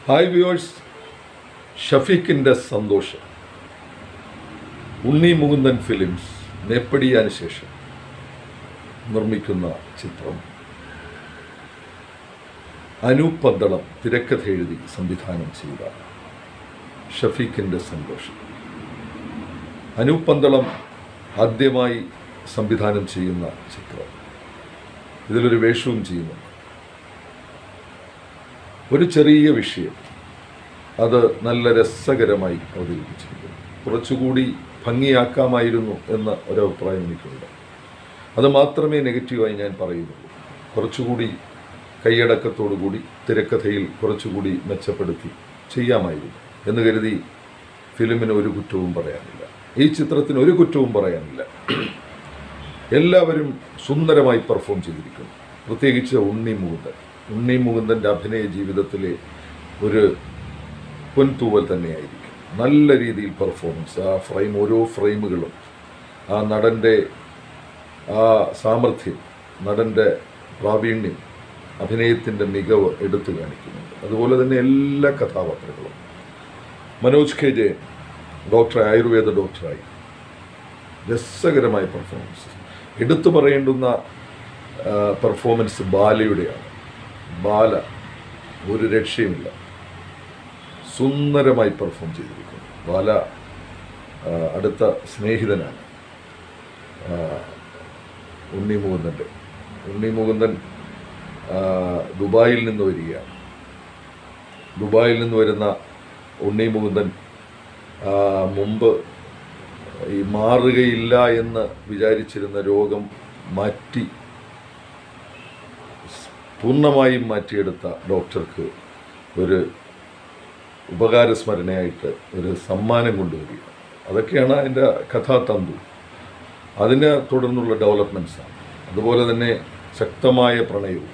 hi viewers ഷഫീഖിൻ്റെ സന്തോഷം ഉണ്ണി Mukundan films നേപ്പടിയാന് ശേഷം നിർമ്മിക്കുന്ന ചിത്രം അനൂപ് പന്തളം തിരക്കഥ എഴുതി സംവിധാനം ചെയ്ത ഷഫീഖിൻ്റെ സന്തോഷം അനൂപ് പന്തളം ആദ്യമായി സംവിധാനം ചെയ്യുന്ന ചിത്രം ഇതിലൊരു വേഷവും ചെയ്യുന്നുണ്ട് ഒരു ചെറിയ വിഷയം അത് നല്ല രസകരമായി അവതരിപ്പിച്ചിരിക്കുന്നു കുറച്ചുകൂടി ഭംഗിയാക്കാമായിരുന്നു എന്ന ഒരഭിപ്രായം എനിക്കുണ്ട് അത് മാത്രമേ നെഗറ്റീവായി ഞാൻ പറയുന്നുള്ളൂ കുറച്ചുകൂടി കൈയടക്കത്തോടു കൂടി തിരക്കഥയിൽ കുറച്ചുകൂടി മെച്ചപ്പെടുത്തി ചെയ്യാമായിരുന്നു എന്ന് കരുതി ഫിലിമിന് ഒരു കുറ്റവും പറയാനില്ല ഈ ചിത്രത്തിന് ഒരു കുറ്റവും പറയാനില്ല എല്ലാവരും സുന്ദരമായി പെർഫോം ചെയ്തിരിക്കുന്നു പ്രത്യേകിച്ച് ഉണ്ണി മുകുന്ദൻ ഉണ്ണി മുകുന്ദൻ്റെ അഭിനയ ജീവിതത്തിലെ ഒരു പൊൻതൂവൽ തന്നെയായിരിക്കും നല്ല രീതിയിൽ പെർഫോമൻസ് ആ ഫ്രെയിം ഓരോ ഫ്രെയിമുകളും ആ നടൻ്റെ ആ സാമർഥ്യം നടൻ്റെ പ്രാവീണ്യം അഭിനയത്തിൻ്റെ മികവ് എടുത്തു കാണിക്കുന്നുണ്ട് അതുപോലെ തന്നെ എല്ലാ കഥാപാത്രങ്ങളും മനോജ് കെ ജയൻ ഡോക്ടർ ആയുർവേദ ഡോക്ടറായി രസകരമായ പെർഫോമൻസ് എടുത്തു പറയേണ്ടുന്ന പെർഫോമൻസ് ബാലയുടെയാണ് ബാല ഒരു രക്ഷയുമില്ല സുന്ദരമായി പെർഫോം ചെയ്തിരിക്കുന്നു ബാല ആ, അടുത്ത സ്നേഹിതനാണ് ആ, ഉണ്ണി മുകുന്ദൻ്റെ ഉണ്ണി മുകുന്ദൻ ആ, ദുബായിൽ നിന്ന് വരികയാണ് ദുബായിൽ നിന്ന് വരുന്ന ഉണ്ണി മുകുന്ദൻ ആ, മുമ്പ് ഈ മാറുകയില്ല എന്ന് വിചാരിച്ചിരുന്ന രോഗം മാറ്റി പൂർണ്ണമായും മാറ്റിയെടുത്ത ഡോക്ടർക്ക് ഒരു ഉപകാരസ്മരണയായിട്ട് ഒരു സമ്മാനം കൊണ്ടുവരിക അതൊക്കെയാണ് അതിൻ്റെ കഥാതന്തു അതിനെ തുടർന്നുള്ള ഡെവലപ്മെൻറ്റ്സാണ് അതുപോലെ തന്നെ ശക്തമായ പ്രണയവും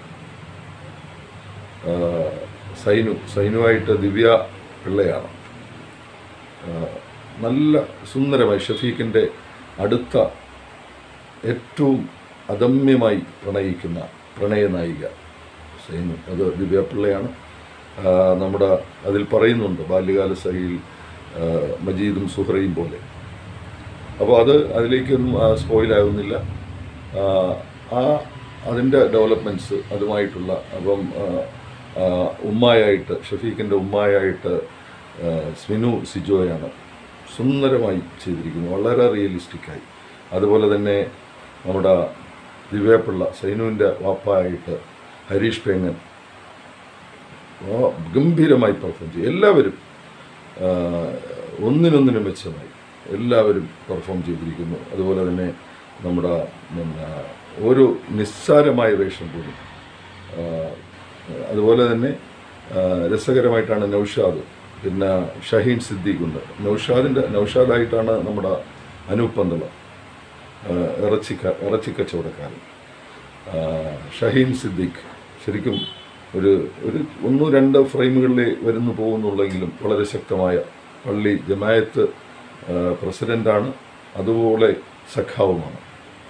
ആ, സൈനു സൈനുവായിട്ട് ദിവ്യ പിള്ളയാണ് ആ, നല്ല സുന്ദരമായി ഷഫീഖിൻ്റെ അടുത്ത ഏറ്റവും അദമ്യമായി പ്രണയിക്കുന്ന പ്രണയ നായിക സൈനു അത് ദിവ്യ പിള്ളയാണ് ആ, നമ്മുടെ അതിൽ പറയുന്നുണ്ട് ബാല്യകാല സഹിയിൽ ആ, മജീദും സുഹറയും പോലെ അപ്പോൾ അത് അതിലേക്കൊന്നും സ്പോയിലാകുന്നില്ല ആ അതിൻ്റെ ഡെവലപ്മെൻറ്റ്സ് അതുമായിട്ടുള്ള അപ്പം ആ, ആ, ഉമ്മായായിട്ട് ഷഫീഖിൻ്റെ ഉമ്മായായിട്ട് ആ, സ്മിനു സിജോയാണ് സുന്ദരമായി ചെയ്തിരിക്കുന്നു വളരെ റിയലിസ്റ്റിക്കായി അതുപോലെ തന്നെ നമ്മുടെ ദിവ്യപിള്ള സൈനുവിൻ്റെ വാപ്പായിട്ട് ഹരീഷ് പേങ്ങൻ ആ, ഗംഭീരമായി പെർഫോം ചെയ്യും എല്ലാവരും ആ, ഒന്നിനൊന്നിനും മെച്ചമായി എല്ലാവരും പെർഫോം ചെയ്തിരിക്കുന്നു അതുപോലെ തന്നെ നമ്മുടെ പിന്നെ ഓരോ നിസ്സാരമായ വേഷം പോലും ആ, അതുപോലെ തന്നെ ആ, രസകരമായിട്ടാണ് നൗഷാദ് പിന്നെ ഷഹീൻ സിദ്ദീഖുണ്ട് നൗഷാദിൻ്റെ നൗഷാദായിട്ടാണ് നമ്മുടെ അനൂപ് പന്തളം ആ, ഇറച്ചിക്ക ഇറച്ചിക്കച്ചവടക്കാരൻ ആ, ഷഹീൻ സിദ്ദീഖ് ശരിക്കും ഒരു ഒരു ഒന്നോ രണ്ടോ ഫ്രെയിമുകളിൽ വരുന്നു പോകുന്നുള്ളെങ്കിലും വളരെ ശക്തമായ പള്ളി ജമായത്ത് ആ, പ്രസിഡൻ്റാണ് അതുപോലെ സഖാവുമാണ്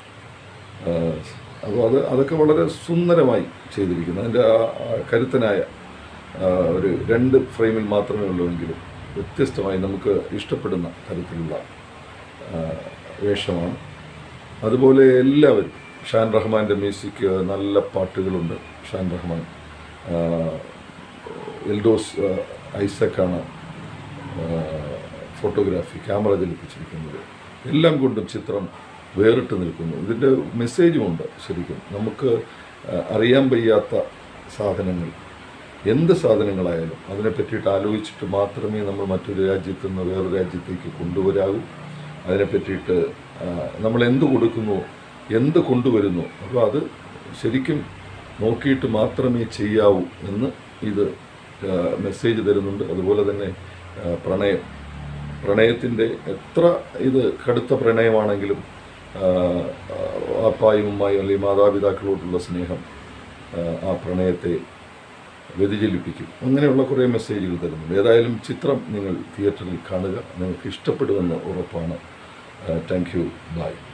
അപ്പോൾ അത് അതൊക്കെ വളരെ സുന്ദരമായി ചെയ്തിരിക്കുന്നു അതിൻ്റെ ആ ആ കരുത്തനായ ആ, ഒരു രണ്ട് ഫ്രെയിമിൽ മാത്രമേ ഉള്ളൂവെങ്കിലും വ്യത്യസ്തമായി നമുക്ക് ഇഷ്ടപ്പെടുന്ന തരത്തിലുള്ള ആ, വേഷമാണ് അതുപോലെ എല്ലാവരും ഷാൻ റഹ്മാൻ്റെ മ്യൂസിക് നല്ല പാട്ടുകളുണ്ട് ഷാൻ റഹ്മാൻ ആ, എൽഡോസ് ആ, ഐസക്കാണ് ആ, ഫോട്ടോഗ്രാഫി ക്യാമറ ചലിപ്പിച്ചിരിക്കുന്നത് എല്ലാം കൊണ്ടും ചിത്രം വേറിട്ട് നിൽക്കുന്നു ഇതിൻ്റെ മെസ്സേജുമുണ്ട് ശരിക്കും നമുക്ക് ആ, അറിയാൻ വയ്യാത്ത സാധനങ്ങൾ എന്ത് സാധനങ്ങളായാലും അതിനെ പറ്റിയിട്ട് ആലോചിച്ചിട്ട് മാത്രമേ നമ്മൾ മറ്റൊരു രാജ്യത്ത് നിന്ന് വേറൊരു രാജ്യത്തേക്ക് കൊണ്ടുവരാവൂ അതിനെ പറ്റിയിട്ട് ആ, നമ്മൾ എന്ത് കൊടുക്കുന്നു എന്ത് കൊണ്ടുവരുന്നു അപ്പോൾ അത് ശരിക്കും നോക്കിയിട്ട് മാത്രമേ ചെയ്യാവൂ എന്ന് ഇത് ആ, മെസ്സേജ് തരുന്നുണ്ട് അതുപോലെ തന്നെ ആ, പ്രണയം പ്രണയത്തിൻ്റെ എത്ര ഇത് കടുത്ത പ്രണയമാണെങ്കിലും ആ, അപ്പായും ഉമ്മായും അല്ലെങ്കിൽ മാതാപിതാക്കളോടുള്ള സ്നേഹം ആ, ആ പ്രണയത്തെ വ്യതിചലിപ്പിക്കും അങ്ങനെയുള്ള കുറേ മെസ്സേജുകൾ തരുന്നുണ്ട് ഏതായാലും ചിത്രം നിങ്ങൾ തിയേറ്ററിൽ കാണുക നിങ്ങൾക്ക് ഇഷ്ടപ്പെടുമെന്ന് ഉറപ്പാണ് താങ്ക് യു ബൈ